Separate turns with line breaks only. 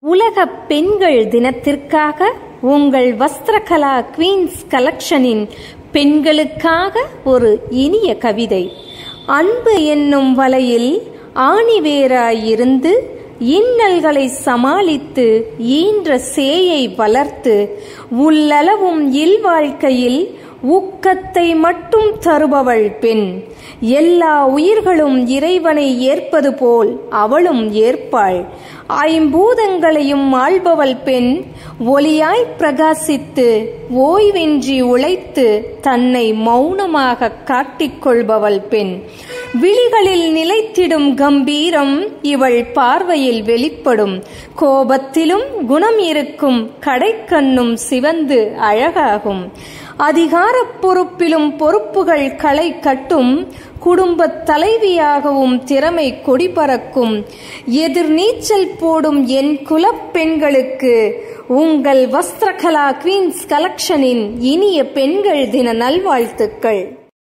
உலக பெண்கள் தினத்திற்காக உங்கள் வஸ்திரகலா குவீன்ஸ் கலெக்ஷனின் பெண்களுக்காக ஒரு இனிய கவிதை அன்பு என்னும் வலையில் ஆணிவேராயிருந்து இன்னல்களை சமாளித்து ஈன்ற சேயை வளர்த்து உள்ளளவும் இல்வாழ்க்கையில் ஊக்கத்தை மட்டும் தருபவள் பெண் எல்லா உயிர்களும் இறைவனை ஏற்பது போல் அவளும் ஏற்பாள் ஐம்பூதங்களையும் ஆள்பவள் பெண் ஒளியாய் பிரகாசித்து ஓய்வின்றி உழைத்து தன்னை மௌனமாக காட்டிக்கொள்பவள் பெண் விழிகளில் நிலைத்திடும் கம்பீரம் இவள் பார்வையில் வெளிப்படும் கோபத்திலும் குணம் இருக்கும் கடைக்கண்ணும் சிவந்து அழகாகும் அதிகார பொறுப்பிலும் பொறுப்புகள் களை கட்டும் குடும்பத் தலைவியாகவும் திறமை கொடிபறக்கும் எதிர்நீச்சல் போடும் என் குலப்பெண்களுக்கு உங்கள் வஸ்திரகலா குவீன்ஸ் கலெக்ஷனின் இனிய பெண்கள் தின நல்வாழ்த்துக்கள்